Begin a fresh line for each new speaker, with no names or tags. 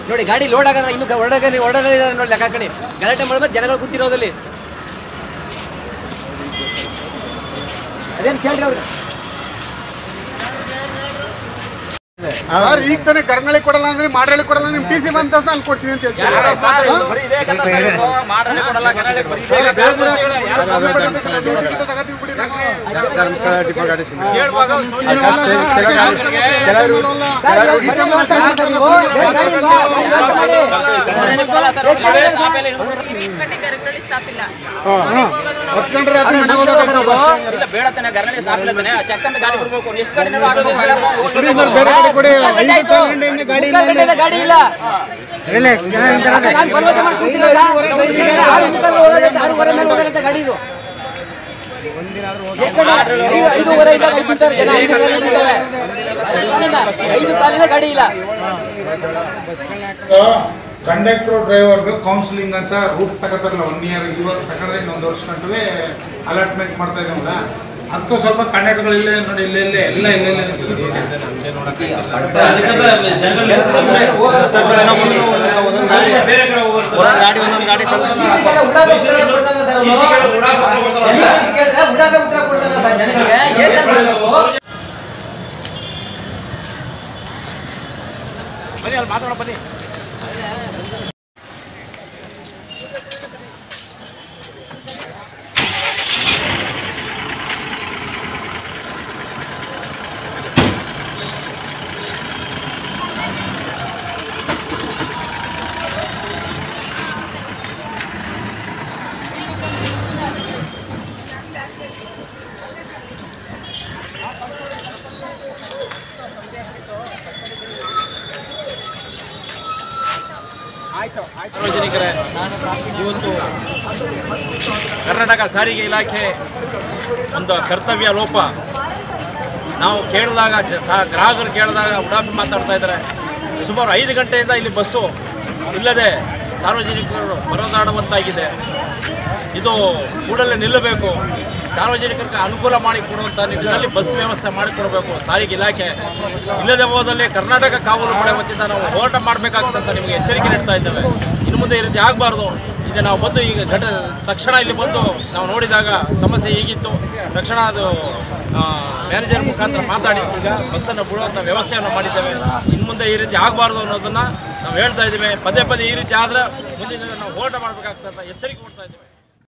ನೋಡಿ ಗಾಡಿ ಲೋಡ್ ಆಗಲ್ಲ ಇನ್ನು ಹೊರಡಗಲಿ ಹೊರಡಗಲಿ ನೋಡಿ ಲೆಕ್ಕ ಕಡೆ ಗಲಾಟೆ ಮಾಡ್ಬೇಕು ಜನಗಳು ಕೂತಿರೋದಲ್ಲಿ ಅದೇನು ಕೇಳ್ರಿ ಅವ್ರಿಗೆ
ಸರ್ ಈಗ ತಾನೇ ಕರ್ನಳಿ ಕೊಡಲ್ಲ ಅಂದ್ರೆ ಮಾಡ್ರಳ್ಳಿ ಕೊಡಲ್ಲ ನಿಮ್ ಟಿ ಸಿ ಬಂತ ಅಲ್ಲಿ ಕೊಡ್ತೀನಿ ಅಂತ ಹೇಳ್ತೀವಿ ಸರ್, ಬೇರೆ ಬೇರೆ ಯಾರು ಕಮ್ಮಿ ಪಡ್ತಾರೆ, ದುಡ್ಡು ಗಿಡ್ಡು ತಗೋತೀವಿ ಬಿಡಿ ನಾವು.
ಧರ್ಮಸ್ಥಳ ಡಿಪೋ ಗಾಡಿ ಸುಮ್ಮನೆ
ನೀವೆಲ್ಲ
ಸ್ಟಾಪ್ ಇಲ್ಲ
ಹೊತ್ಕೊಂಡ್ರೆ ಅದು ಮನೆ ಹೋಗ್ಬೇಕಾಗ್ತದೆ ಬಸ್ ಹಂಗಾರೆ.
ಇಲ್ಲ ಬೇಡ ತಾನೆ ಗರ್ನಲ್ಲಿ ಸಾಕ್ಲತ್ತಾನೆ ಚೆಕ್ ಅಂತ ಗಾಡಿ ಬಿಡ್ಬೇಕು ಎಷ್ಟು ಗಾಡಿ
ಕೊಡಿ ಸರ್, ಬೇರೆ ಕಡೆ ಕೊಡಿ ಐದು ಕಾಲು ಗಂಟೆಯಿಂದ ಗಾಡಿ ಇಲ್ಲ ಅಂದ್ರೆ.
ಗಾಡಿ ಇಲ್ಲ
ರಿಲ್ಯಾಕ್ಸ್ ಜನ ನಿಂತಿರೋದೆ.
ನಾನು ಬಲವಂತ ಮಾಡಿ ಕೂತಿಲ್ಲ ಸರ್. ಆರು ಮುಕ್ಕಾಲು ಹೋಗೋದೈತೆ, ಆರೂವರೆ ಮೇಲೆ ಹೋಗೋದೈತೆ ಗಾಡಿ ಇದು ಐದು- ಐದೂವರೆ ಇದ್ದಾಗ ಐದು ಬಿಡ್ತಾರೆ ಜನ ಐದು ಕಾಲಿಂದ ಇದ್ದಾರೆ. ಐದು ಕಾಲಿನ ಗಾಡಿ ಇಲ್ಲ
ಕಂಡಕ್ಟರ್ ಡ್ರೈವರ್ಗೆ ಕೌನ್ಸಿಲಿಂಗ್ ಅಂತ ರೂಟ್ ತಗೋತಾರಲ್ಲ ಒನ್ ಇಯರ್ ಇವಾಗ ತಗೊಂಡ್ರೆ ಇನ್ನೊಂದು ವರ್ಷ ಗಂಟೆ ಅಲಾಟ್ಮೆಂಟ್ ಮಾಡ್ತಾ ಇದ್ದಾವಲ್ಲ ಅದಕ್ಕೂ ಸ್ವಲ್ಪ ಕಂಡಕ್ಟರ್ಗಳು ಇಲ್ಲೇ ನೋಡಿ ಇಲ್ಲೇ ಇಲ್ಲೇ ಎಲ್ಲ ಇಲ್ಲೇ ಇಲ್ಲೇ ನಿಂತಿದೆ.
ಗಾಡಿ ಒಂದೊಂದು ಗಾಡಿ
ಇದಕ್ಕೆಲ್ಲ ಉಡಾಫೆ ಉತ್ತರ ಕೊಡ್ತಾನೆ ಸರ್ ಅವ್ನು. ಎಲ್ಲ ಕೇಳಿದ್ರೆ ಉಡಾಫೆ ಉತ್ತರ ಕೊಡ್ತಾನೆ ಸರ್ ಜನಗಳಿಗೆ ಏನ್ ಸರ್ ಮಾಡ್ಬೇಕು?
ಬನ್ನಿ ಅಲ್ಲಿ ಮಾತಾಡೋ ಬನ್ನಿ ಸಾರ್ವಜನಿಕರೇ ಇವತ್ತು ಕರ್ನಾಟಕ ಸಾರಿಗೆ ಇಲಾಖೆ ಒಂದು ಕರ್ತವ್ಯ ಲೋಪ ನಾವು ಕೇಳಿದಾಗ ಜ- ಸಾ ಗ್ರಾಹಕರು ಕೇಳಿದಾಗ ಉಡಾಫಿ ಮಾತಾಡ್ತಾ ಇದ್ದಾರೆ ಸುಮಾರು ಐದು ಗಂಟೆಯಿಂದ ಇಲ್ಲಿ ಬಸ್ಸು ಇಲ್ಲದೆ ಸಾರ್ವಜನಿಕರು ಪರದಾಡುವಂತಾಗಿದೆ ಇದು ಕೂಡಲೇ ನಿಲ್ಲಬೇಕು ಸಾರ್ವಜನಿಕರಿಗೆ ಅನುಕೂಲ ಮಾಡಿಕೊಡುವಂಥ ನಿಟ್ಟಿನಲ್ಲಿ ಬಸ್ ವ್ಯವಸ್ಥೆ ಮಾಡಿಕೊಡಬೇಕು ಸಾರಿಗೆ ಇಲಾಖೆ ಇಲ್ಲದೆ ಹೋದಲ್ಲಿ ಕರ್ನಾಟಕ ಕಾವಲು ಪಡೆ ವತಿಯಿಂದ ನಾವು ಹೋರಾಟ ಮಾಡಬೇಕಾಗ್ತಂತ ನಿಮಗೆ ಎಚ್ಚರಿಕೆ ನೀಡ್ತಾ ಇದ್ದೇವೆ ಇನ್ನು ಮುಂದೆ ಈ ರೀತಿ ಆಗಬಾರ್ದು ಈಗ ನಾವು ಬಂದು ಈಗ ಘಟ ತಕ್ಷಣ ಇಲ್ಲಿ ಬಂದು ನಾವು ನೋಡಿದಾಗ ಸಮಸ್ಯೆ ಹೀಗಿತ್ತು ತಕ್ಷಣ ಅದು ಮ್ಯಾನೇಜರ್ ಮುಖಾಂತರ ಮಾತಾಡಿ ಈಗ ಬಸ್ಸನ್ನು ಬಿಡುವಂಥ ವ್ಯವಸ್ಥೆಯನ್ನು ಮಾಡಿದ್ದೇವೆ ಇನ್ನು ಮುಂದೆ ಈ ರೀತಿ ಆಗಬಾರ್ದು ಅನ್ನೋದನ್ನು ನಾವು ಹೇಳ್ತಾ ಇದ್ದೇವೆ ಪದೇ ಪದೇ ಈ ರೀತಿ ಆದರೆ ಮುಂದಿನ ದಿನ ನಾವು ಹೋರಾಟ ಮಾಡಬೇಕಾಗ್ತಂತ ಎಚ್ಚರಿಕೆ ಕೊಡ್ತಾ ಇದ್ದೇವೆ